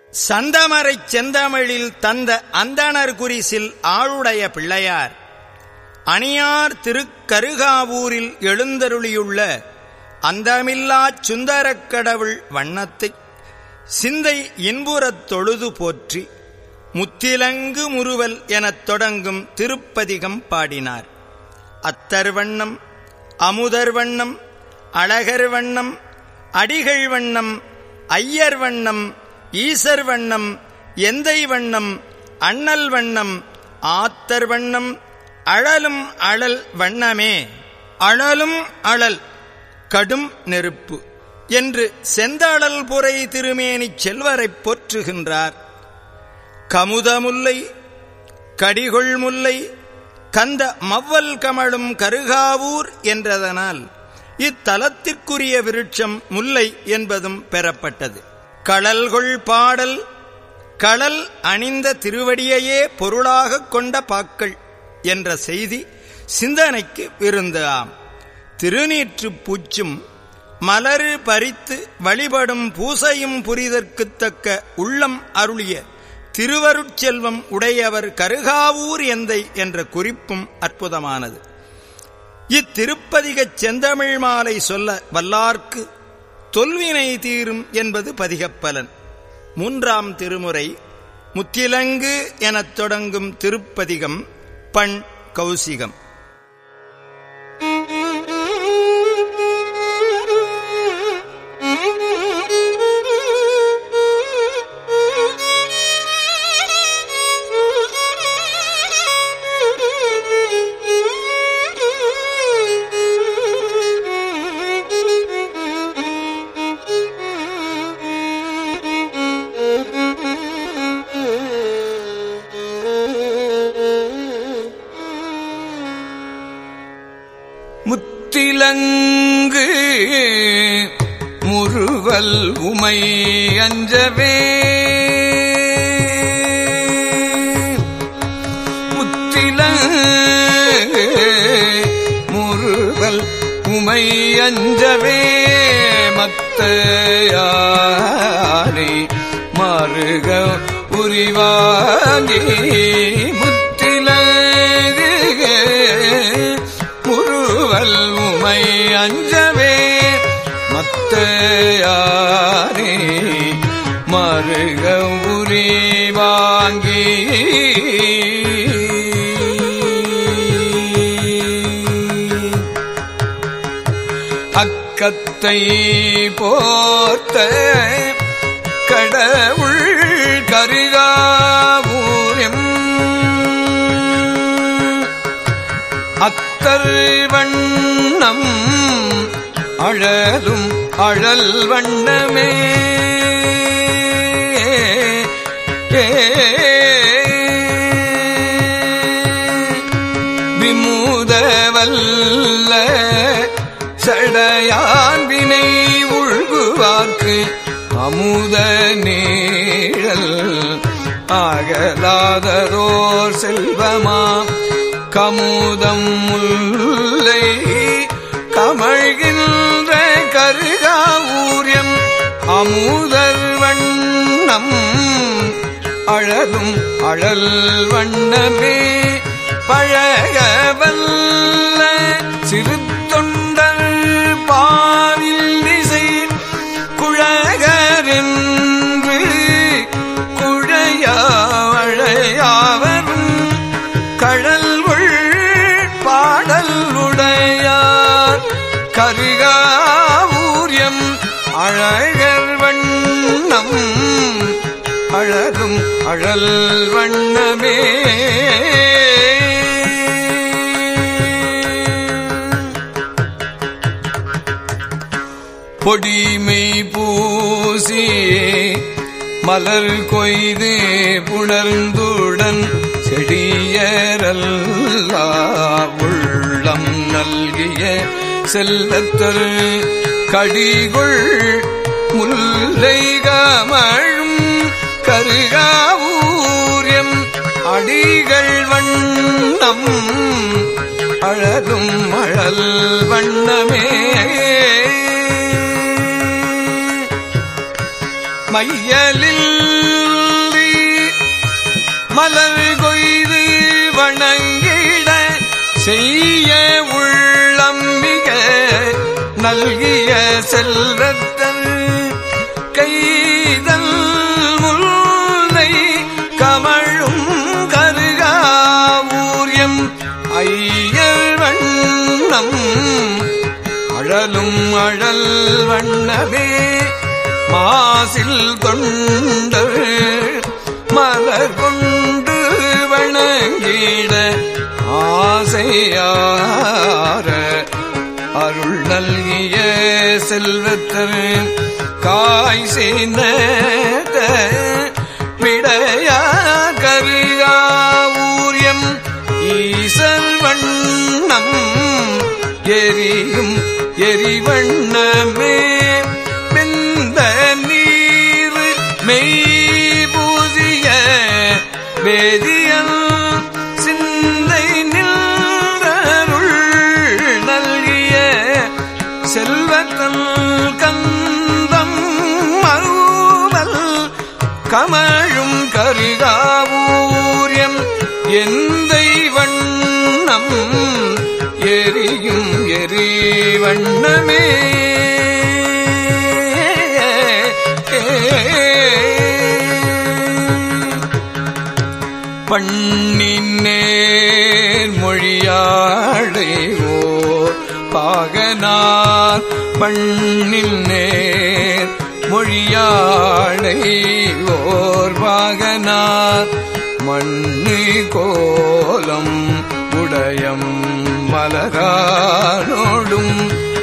சந்தமரைச் செந்தமிழில் தந்த அந்தணர் குறிசில் ஆளுடைய பிள்ளையார் அணியார் திருக்கருகாவூரில் எழுந்தருளியுள்ள அந்தமில்லாச் சுந்தரக் கடவுள் வண்ணத்தைச் சிந்தை இன்புறத் தொழுது போற்றி முத்திலங்கு முறுவல் எனத் தொடங்கும் திருப்பதிகம் பாடினார் அத்தர் வண்ணம் அமுதர் வண்ணம் அழகர் வண்ணம் அடிகள் வண்ணம் ஐயர் வண்ணம் ஈசர் வண்ணம் எந்தை வண்ணம் அண்ணல் வண்ணம் ஆத்தர் வண்ணம் அழலும் அழல் வண்ணமே அழலும் அழல் கடும் நெருப்பு என்று செந்தாளல் புரை திருமேனிச் செல்வரைப் போற்றுகின்றார் கமுதமுல்லை கடிகொள் முல்லை கந்த மவ்வல் கமழும் கருகாவூர் என்றதனால் இத்தலத்திற்குரிய விருட்சம் முல்லை என்பதும் பெறப்பட்டது களல்கொள் பாடல் களல் அணிந்த திருவடியையே பொருளாகக் கொண்ட பாக்கள் என்ற செய்தி சிந்தனைக்கு விருந்து ஆம் திருநீற்றுப் பூச்சும் மலரு பறித்து வழிபடும் பூசையும் புரிதற்குத் தக்க உள்ளம் அருளிய திருவருட்செல்வம் உடையவர் கருகாவூர் எந்தை என்ற குறிப்பும் அற்புதமானது இத்திருப்பதிகச் செந்தமிழ் மாலை சொல்ல வல்லார்க்கு தொல்வினை தீரும் என்பது பதிகப்பலன் மூன்றாம் திருமுறை முத்திலங்கு எனத் தொடங்கும் திருப்பதிகம் பண் கௌசிகம் முத்திலங்கு முறுவல் உமை அஞ்சவே முத்திலங்கு முறுவல் உமை அஞ்சவே மத்தையானை மருக உரிவாங்கி முத்திலங்கு முறுவல் உமை அஞ்சவே மத்தையாரே மருக உரி வாங்கி அக்கத்தை போர்த்த கடவுள் கருகாவூரம் அத்தர் வண்ணம் அழலும் அழல் வண்ணமே விமுதவல்ல சடையான் வினை உள்குவார்க்கு அமுத நீழல் ஆகலாததோர் செல்வமாம் கமுதம் முல்லை கமழ்கின்ற கருகாவூரியம் அமுதர் வண்ணம் அழலும் அழல் வண்ணமே பழகவல்ல சிறு தொண்டர் பாவில் இசை குழகரென்று குழையாவழையாவரும் கழல்வுள் பாடல் உடையார் கருகாவூரியம் அழகர் வண்ணம் அழகும் அழல் வண்ணமே பொடிமை பூசி மலர் கொய்து புணர்ந்துடன் செடியரல்லா உள்ளம் நல்கிய செல்லத்தர் கடிகுள் முல்லை கமழும் கருகாவூரியம் அடிகள் வண்ணம் அழகும் அழல் வண்ணமே மையலில் மலர் கொய்து வணங்கிட செய்ய உள்ளம் மிக நல்கிய செல்வத்தன் கைதல் முல்லை கமழும் கருகாவூரியம் ஐயர் வண்ணம் அழலும் அழல் வண்ணமே மாசில் தொண்டு மலர் கொண்டு வணங்கிட ஆசையார அருள் நல்கிய செல்வத்தர் காய் செய்த விடையா கருகாவூரியம் ஈசல் வண்ணம் எரியும் எரிவண்ணமே வெந்த நீர் மெய் பூசிய வேதியல் சிந்தை நின்றருள் நல்கிய செல்வத்தல் கந்தம் மறுவல் கமழும் கருகாவூரியம் எந்தை வண்ணம் எரியும் எரிவண்ணமே பண்ணின்னேர் மொழியாடைவோர் பாகனார் பண்ணின்னேர் மொழியாடைவோர் பாகனார் மண்ணு கோலம் உடையம் மலரானோடும்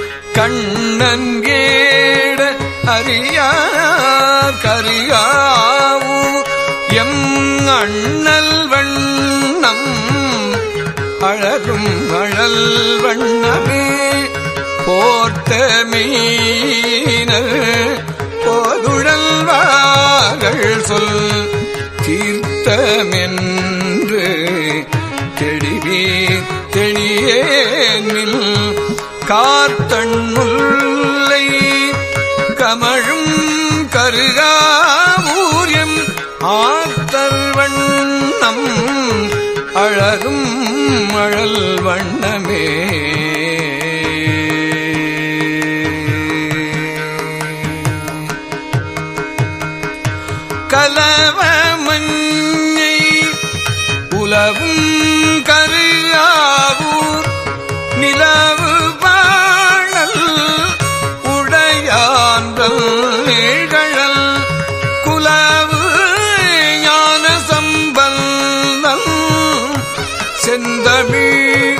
கண்ணன்கேட அறியார் கரியாவூ எம் அண்ணல் வண்ணம் அழகும் அழல் வண்ணமே போர்த்த மீனர் போதுழல்வார்கள் சொல் தீர்த்தமென்று தெளிவீர் தெளியேனில் கார்த்தண்முல்லை கமழும் கருகாவூரியம் ஆத்தர் வண்ணம் அழகும் அழல் வண்ணமே கலவ மஞ்சை உலவும் கருகாவூர் நிலவு பாழல் உடையான்றல் நிகழல் குலவு ஞான சம்பந்தம் செந்தமிழ்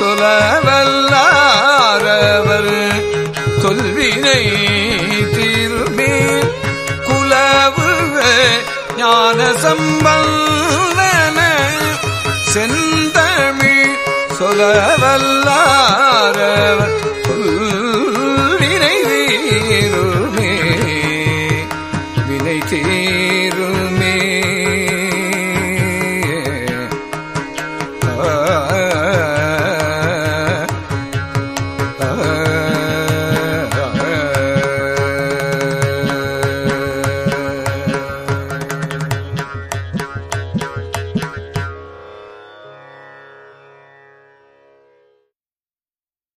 சொலவல்லாரவர் தொல்வினை தீர்மே குலவு ஞான சம்பந்தன செந்தமிழ் சொலவல்லாரவர்